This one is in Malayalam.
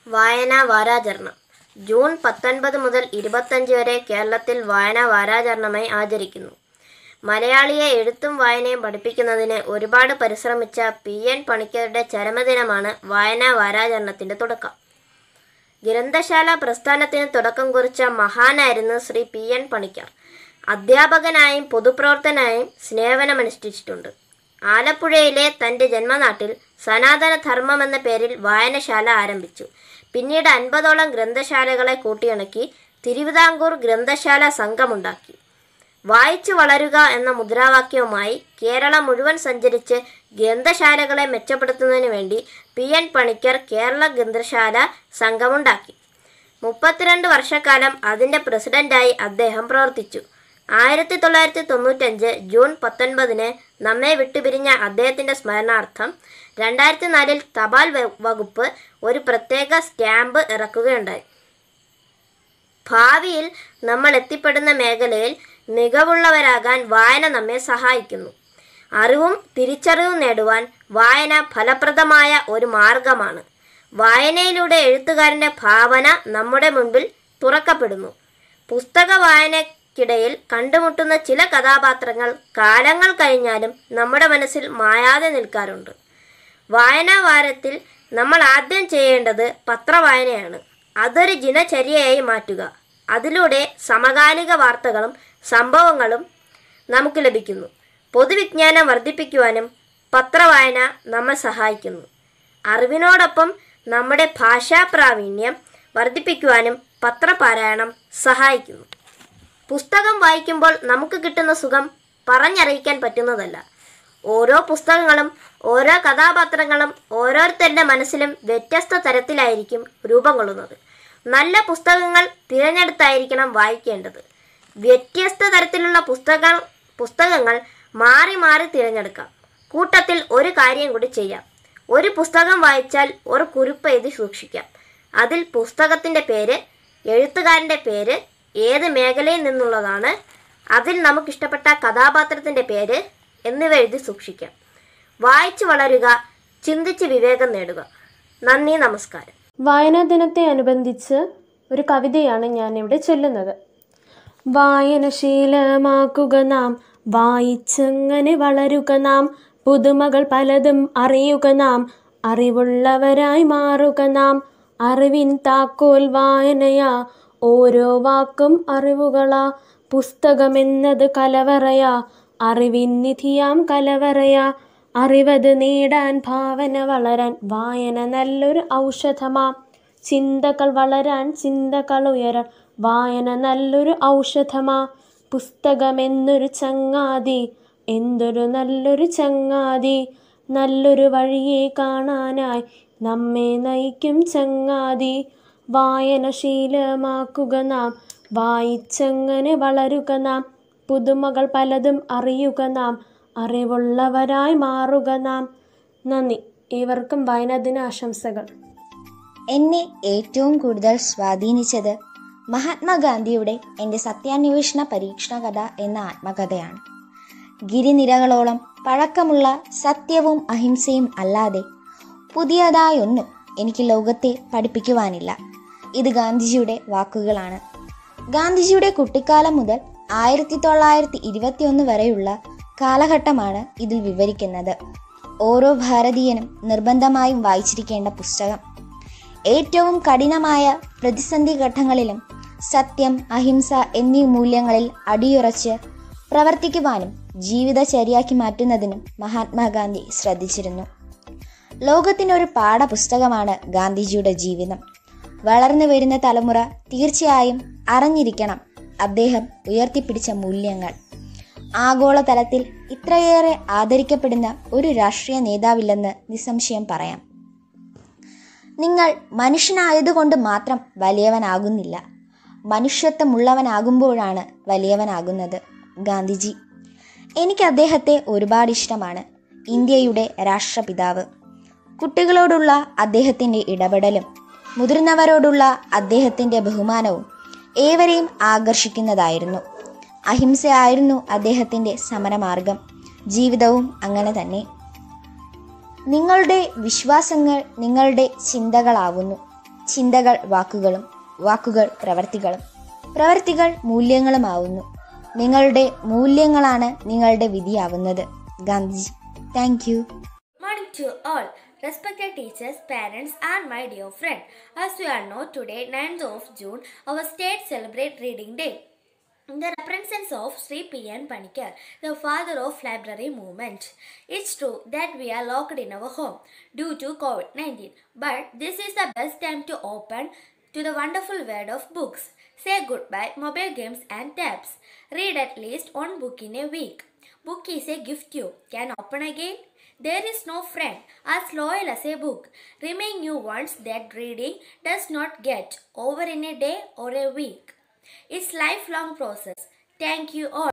വായനാ വാരാചരണം ജൂൺ പത്തൊൻപത് മുതൽ ഇരുപത്തഞ്ച് വരെ കേരളത്തിൽ വായനാ വാരാചരണമായി ആചരിക്കുന്നു മലയാളിയെ എഴുത്തും വായനയും പഠിപ്പിക്കുന്നതിന് ഒരുപാട് പരിശ്രമിച്ച പി എൻ പണിക്കരുടെ ചരമദിനമാണ് വായനാ വാരാചരണത്തിൻ്റെ തുടക്കം ഗ്രന്ഥശാല പ്രസ്ഥാനത്തിന് തുടക്കം കുറിച്ച മഹാനായിരുന്നു ശ്രീ പി എൻ പണിക്കർ അധ്യാപകനായും പൊതുപ്രവർത്തനായും സേവനമനുഷ്ഠിച്ചിട്ടുണ്ട് ആലപ്പുഴയിലെ തൻ്റെ ജന്മനാട്ടിൽ സനാതന ധർമ്മം എന്ന പേരിൽ വായനശാല ആരംഭിച്ചു പിന്നീട് അൻപതോളം ഗ്രന്ഥശാലകളെ കൂട്ടിയിണക്കി തിരുവിതാംകൂർ ഗ്രന്ഥശാല സംഘമുണ്ടാക്കി വായിച്ചു വളരുക എന്ന മുദ്രാവാക്യവുമായി കേരളം മുഴുവൻ സഞ്ചരിച്ച് ഗ്രന്ഥശാലകളെ മെച്ചപ്പെടുത്തുന്നതിന് വേണ്ടി പി എൻ പണിക്കർ കേരള ഗ്രന്ഥശാല സംഘമുണ്ടാക്കി മുപ്പത്തിരണ്ട് വർഷക്കാലം അതിൻ്റെ പ്രസിഡന്റായി അദ്ദേഹം പ്രവർത്തിച്ചു ആയിരത്തി തൊള്ളായിരത്തി തൊണ്ണൂറ്റഞ്ച് ജൂൺ പത്തൊൻപതിന് നമ്മെ വിട്ടുപിരിഞ്ഞ അദ്ദേഹത്തിൻ്റെ സ്മരണാർത്ഥം രണ്ടായിരത്തി നാലിൽ തപാൽ വ- വകുപ്പ് ഒരു പ്രത്യേക സ്റ്റാമ്പ് ഇറക്കുകയുണ്ടായി ഭാവിയിൽ നമ്മൾ എത്തിപ്പെടുന്ന മേഖലയിൽ മികവുള്ളവരാകാൻ വായന നമ്മെ സഹായിക്കുന്നു അറിവും തിരിച്ചറിവും നേടുവാൻ വായന ഫലപ്രദമായ ഒരു മാർഗമാണ് വായനയിലൂടെ എഴുത്തുകാരൻ്റെ ഭാവന നമ്മുടെ മുൻപിൽ തുറക്കപ്പെടുന്നു പുസ്തക വായനയ്ക്കിടയിൽ കണ്ടുമുട്ടുന്ന ചില കഥാപാത്രങ്ങൾ കാലങ്ങൾ കഴിഞ്ഞാലും നമ്മുടെ മനസ്സിൽ മായാതെ നിൽക്കാറുണ്ട് വായനാ വാരത്തിൽ നമ്മൾ ആദ്യം ചെയ്യേണ്ടത് പത്രവായനയാണ് അതൊരു ദിനചര്യയായി മാറ്റുക അതിലൂടെ സമകാലിക വാർത്തകളും സംഭവങ്ങളും നമുക്ക് ലഭിക്കുന്നു പൊതുവിജ്ഞാനം വർദ്ധിപ്പിക്കുവാനും പത്രവായന നമ്മെ സഹായിക്കുന്നു അറിവിനോടൊപ്പം നമ്മുടെ ഭാഷാ പ്രാവീണ്യം വർദ്ധിപ്പിക്കുവാനും പത്രപാരായണം സഹായിക്കുന്നു പുസ്തകം വായിക്കുമ്പോൾ നമുക്ക് കിട്ടുന്ന സുഖം പറഞ്ഞറിയിക്കാൻ പറ്റുന്നതല്ല ഓരോ പുസ്തകങ്ങളും ഓരോ കഥാപാത്രങ്ങളും ഓരോരുത്തരുടെ മനസ്സിലും വ്യത്യസ്ത തരത്തിലായിരിക്കും രൂപം കൊള്ളുന്നത് നല്ല പുസ്തകങ്ങൾ തിരഞ്ഞെടുത്തായിരിക്കണം വായിക്കേണ്ടത് വ്യത്യസ്ത തരത്തിലുള്ള പുസ്തക പുസ്തകങ്ങൾ മാറി മാറി തിരഞ്ഞെടുക്കാം കൂട്ടത്തിൽ ഒരു കാര്യം കൂടി ചെയ്യാം ഒരു പുസ്തകം വായിച്ചാൽ ഒരു കുറിപ്പ് എഴുതി സൂക്ഷിക്കാം അതിൽ പുസ്തകത്തിൻ്റെ പേര് എഴുത്തുകാരൻ്റെ പേര് ഏത് മേഖലയിൽ നിന്നുള്ളതാണ് അതിൽ നമുക്കിഷ്ടപ്പെട്ട കഥാപാത്രത്തിൻ്റെ പേര് എന്നിവ എഴുതി സൂക്ഷിക്കാം വായിച്ചു വളരുക ചിന്തിച്ച് വിവേകം നേടുക നന്ദി നമസ്കാരം വായനാ ദിനത്തെ അനുബന്ധിച്ച് ഒരു കവിതയാണ് ഞാൻ ഇവിടെ ചൊല്ലുന്നത് വായനശീലമാക്കുക നാം വായിച്ചങ്ങനെ വളരുക നാം പുതുമകൾ പലതും അറിയുക നാം അറിവുള്ളവരായി മാറുക നാം അറിവിൻ താക്കോൽ വായനയാ ഓരോ വാക്കും അറിവുകളാ പുസ്തകമെന്നത് കലവറയാ അറിവിൻ നിധിയാം കലവറയാ അറിവത് നേടാൻ ഭാവന വളരാൻ വായന നല്ലൊരു ഔഷധമാ ചിന്തകൾ വളരാൻ ചിന്തകൾ ഉയരാൻ വായന നല്ലൊരു ഔഷധമാ പുസ്തകമെന്നൊരു ചങ്ങാതി എന്തൊരു നല്ലൊരു ചങ്ങാതി നല്ലൊരു വഴിയെ കാണാനായി നമ്മെ നയിക്കും ചങ്ങാതി വായന ശീലമാക്കുക നാം വായിച്ചങ്ങനെ വളരുക നാം പുതുമകൾ പലതും അറിയുക നാം അറിവുള്ളവരായി മാറുക നാം നന്ദി ഏവർക്കും വായനാദിന ആശംസകൾ എന്നെ ഏറ്റവും കൂടുതൽ സ്വാധീനിച്ചത് മഹാത്മാഗാന്ധിയുടെ എൻ്റെ സത്യാന്വേഷണ പരീക്ഷണ കഥ എന്ന ആത്മകഥയാണ് ഗിരിനിരകളോളം പഴക്കമുള്ള സത്യവും അഹിംസയും അല്ലാതെ പുതിയതായൊന്നും എനിക്ക് ലോകത്തെ പഠിപ്പിക്കുവാനില്ല ഇത് ഗാന്ധിജിയുടെ വാക്കുകളാണ് ഗാന്ധിജിയുടെ കുട്ടിക്കാലം മുതൽ ആയിരത്തി തൊള്ളായിരത്തി ഇരുപത്തിയൊന്ന് വരെയുള്ള കാലഘട്ടമാണ് ഇതിൽ വിവരിക്കുന്നത് ഓരോ ഭാരതീയനും നിർബന്ധമായും വായിച്ചിരിക്കേണ്ട പുസ്തകം ഏറ്റവും കഠിനമായ പ്രതിസന്ധി ഘട്ടങ്ങളിലും സത്യം അഹിംസ എന്നീ മൂല്യങ്ങളിൽ അടിയുറച്ച് പ്രവർത്തിക്കുവാനും ജീവിതചര്യയാക്കി മാറ്റുന്നതിനും മഹാത്മാഗാന്ധി ശ്രദ്ധിച്ചിരുന്നു ലോകത്തിനൊരു പാഠപുസ്തകമാണ് ഗാന്ധിജിയുടെ ജീവിതം വളർന്നു വരുന്ന തലമുറ തീർച്ചയായും അറിഞ്ഞിരിക്കണം അദ്ദേഹം ഉയർത്തിപ്പിടിച്ച മൂല്യങ്ങൾ ആഗോളതലത്തിൽ ഇത്രയേറെ ആദരിക്കപ്പെടുന്ന ഒരു രാഷ്ട്രീയ നേതാവില്ലെന്ന് നിസ്സംശയം പറയാം നിങ്ങൾ മനുഷ്യനായതുകൊണ്ട് മാത്രം വലിയവനാകുന്നില്ല മനുഷ്യത്വമുള്ളവനാകുമ്പോഴാണ് വലിയവനാകുന്നത് ഗാന്ധിജി എനിക്ക് അദ്ദേഹത്തെ ഒരുപാട് ഇഷ്ടമാണ് ഇന്ത്യയുടെ രാഷ്ട്രപിതാവ് കുട്ടികളോടുള്ള അദ്ദേഹത്തിൻ്റെ ഇടപെടലും മുതിർന്നവരോടുള്ള അദ്ദേഹത്തിൻ്റെ ബഹുമാനവും ഏവരെയും ആകർഷിക്കുന്നതായിരുന്നു അഹിംസയായിരുന്നു അദ്ദേഹത്തിൻ്റെ സമരമാർഗം ജീവിതവും അങ്ങനെ തന്നെ നിങ്ങളുടെ വിശ്വാസങ്ങൾ നിങ്ങളുടെ ചിന്തകളാവുന്നു ചിന്തകൾ വാക്കുകളും വാക്കുകൾ പ്രവർത്തികളും പ്രവർത്തികൾ മൂല്യങ്ങളുമാവുന്നു നിങ്ങളുടെ മൂല്യങ്ങളാണ് നിങ്ങളുടെ വിധിയാവുന്നത് Gandhiji thank you Morning to all. Respected teachers, parents, and my dear friend. As you all know, today, 9th of June, our state celebrate Reading Day. In the reference of Sri P.N. Panikar, the father of library movement. It's true that we are locked in our home due to COVID-19, but this is the best time to open to the wonderful world of books. Say goodbye mobile games and tabs. Read at least one book in a week. Book is a gift you can open again. There is no friend as loyal as a book. Remind you once that reading does not get over in a day or a week. It's lifelong process. Thank you all.